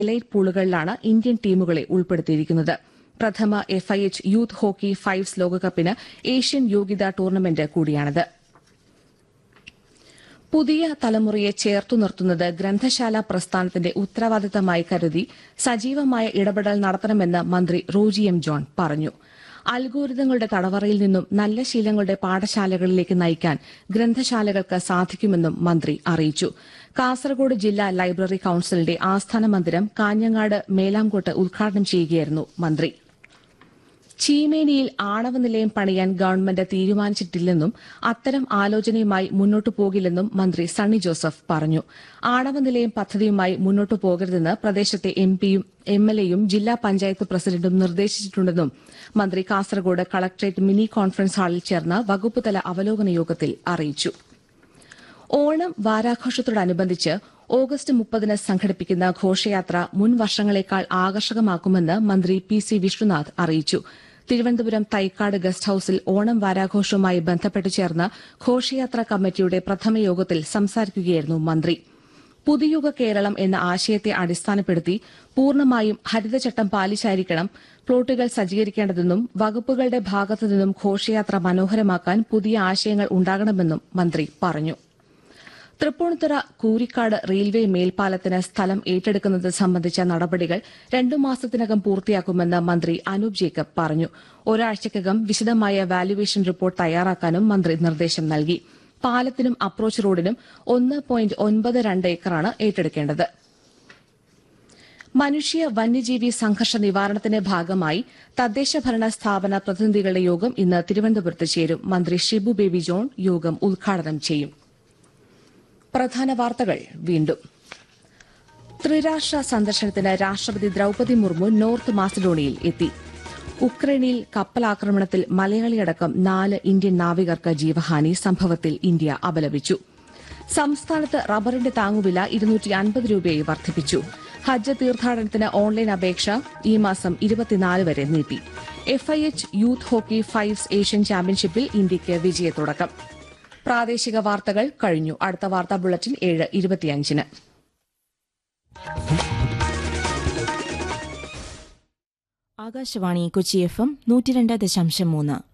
elite പൂളുകളിലാണ് Indian ടീമുകളെ ഉൾപ്പെടുത്തിയിരിക്കുന്നത് പ്രഥമ എഫ്ഐഎച്ച് യൂത്ത് ഹോക്കി ഫൈവ്സ് ലോകകപ്പിന് ഏഷ്യൻ യോഗ്യതാ ടൂർണമെന്റ് കൂടിയാണിത് പുതിയ തലമുറയെ ചേർത്തു നിർത്തുന്നത് ഗ്രന്ഥശാല പ്രസ്ഥാനത്തിന്റെ ഉത്തരവാദിത്തമായി കരുതി സജീവമായ ഇടപെടൽ നടത്തണമെന്ന് മന്ത്രി റോജി എം ജോൺ പറഞ്ഞു അൽഗോരിതങ്ങളുടെ തടവറയിൽ നിന്നും നല്ല ശീലങ്ങളുടെ പാഠശാലകളിലേക്ക് നയിക്കാൻ ഗ്രന്ഥശാലകൾക്ക് സാധിക്കുമെന്നും മന്ത്രി അറിയിച്ചു കാസർഗോഡ് ജില്ലാ ലൈബ്രറി കൌൺസിലിന്റെ ആസ്ഥാന മന്ദിരം കാഞ്ഞങ്ങാട് മേലാംകോട്ട് ഉദ്ഘാടനം ചെയ്യുകയായിരുന്നു മന്ത്രി ചീമേനിയിൽ ആണവ നിലയം പണിയാൻ ഗവൺമെന്റ് തീരുമാനിച്ചിട്ടില്ലെന്നും അത്തരം ആലോചനയുമായി മുന്നോട്ടു പോകില്ലെന്നും മന്ത്രി സണ്ണി ജോസഫ് പറഞ്ഞു ആണവ നിലയം പദ്ധതിയുമായി മുന്നോട്ടു പോകരുതെന്ന് പ്രദേശത്തെ എംപിയും എംഎൽഎയും ജില്ലാ പഞ്ചായത്ത് പ്രസിഡന്റും നിർദ്ദേശിച്ചിട്ടുണ്ടെന്നും മന്ത്രി കാസർഗോഡ് കളക്ടറേറ്റ് മിനി കോൺഫറൻസ് ഹാളിൽ ചേർന്ന വകുപ്പുതല അവലോകന യോഗത്തിൽ അറിയിച്ചു ഓണം വാരാഘോഷത്തോടനുബന്ധിച്ച് ഓഗസ്റ്റ് മുപ്പതിന് സംഘടിപ്പിക്കുന്ന ഘോഷയാത്ര മുൻ വർഷങ്ങളെക്കാൾ ആകർഷകമാക്കുമെന്ന് മന്ത്രി പി സി വിഷ്ണുനാഥ് അറിയിച്ചു തിരുവനന്തപുരം തൈക്കാട് ഗസ്റ്റ് ഹൌസിൽ ഓണം വാരാഘോഷവുമായി ബന്ധപ്പെട്ട് ചേർന്ന ഘോഷയാത്രാ കമ്മിറ്റിയുടെ പ്രഥമ യോഗത്തിൽ സംസാരിക്കുകയായിരുന്നു മന്ത്രി പുതുയുഗ കേരളം എന്ന ആശയത്തെ അടിസ്ഥാനപ്പെടുത്തി പൂർണ്ണമായും ഹരിതചട്ടം പാലിച്ചായിരിക്കണം പ്ലോട്ടുകൾ സജ്ജീകരിക്കേണ്ടതെന്നും വകുപ്പുകളുടെ ഭാഗത്തുനിന്നും ഘോഷയാത്ര മനോഹരമാക്കാൻ പുതിയ ആശയങ്ങൾ ഉണ്ടാകണമെന്നും മന്ത്രി പറഞ്ഞു തൃപ്പൂണിത്തുറ കൂരിക്കാട് റെയിൽവേ മേൽപ്പാലത്തിന് സ്ഥലം ഏറ്റെടുക്കുന്നത് സംബന്ധിച്ച നടപടികൾ രണ്ടു മാസത്തിനകം പൂർത്തിയാക്കുമെന്ന് മന്ത്രി അനൂപ് ജേക്കബ് പറഞ്ഞു ഒരാഴ്ചയ്ക്കകം വിശദമായ വാല്യുവേഷൻ റിപ്പോർട്ട് തയ്യാറാക്കാനും മന്ത്രി നിർദ്ദേശം നൽകി പാലത്തിനും അപ്രോച്ച് റോഡിനും ഒന്ന് പോയിന്റ് ഒൻപത് രണ്ട് ഏക്കറാണ് ഏറ്റെടുക്കേണ്ടത് മനുഷ്യ വന്യജീവി സംഘർഷ നിവാരണത്തിന്റെ ഭാഗമായി തദ്ദേശ ഭരണ സ്ഥാപന പ്രതിനിധികളുടെ യോഗം ഇന്ന് തിരുവനന്തപുരത്ത് ചേരും മന്ത്രി ഷിബു ബേബി ജോൺ യോഗം ഉദ്ഘാടനം ചെയ്യും പ്രധാന വാർത്തകൾ വീണ്ടും ത്രിരാഷ്ട്ര സന്ദർശനത്തിന് രാഷ്ട്രപതി ദ്രൌപതി മുർമു നോർത്ത് മാസിഡോണിയയിൽ എത്തി ഉക്രൈനിൽ കപ്പലാക്രമണത്തിൽ മലയാളിയടക്കം നാല് ഇന്ത്യൻ നാവികർക്ക് ജീവഹാനി സംഭവത്തിൽ ഇന്ത്യ അപലപിച്ചു സംസ്ഥാനത്ത് റബ്ബറിന്റെ താങ്ങുവില ഇരുന്നൂറ്റി അൻപത് രൂപയായി വർദ്ധിപ്പിച്ചു ഹജ്ജ് തീർത്ഥാടനത്തിന് ഓൺലൈൻ അപേക്ഷ ഈ മാസം ഇരുപത്തിനാല് വരെ നീട്ടി FIH youth hockey fives Asian ചാമ്പ്യൻഷിപ്പിൽ ഇന്ത്യയ്ക്ക് വിജയത്തുടക്കം പ്രാദേശിക വാർത്തകൾ കഴിഞ്ഞു അടുത്ത വാർത്താ ബുള്ളറ്റിൻ ഏഴ് ഇരുപത്തിയഞ്ചിന് ആകാശവാണി കൊച്ചി എഫ് എം നൂറ്റിരണ്ട് ദശാംശം മൂന്ന്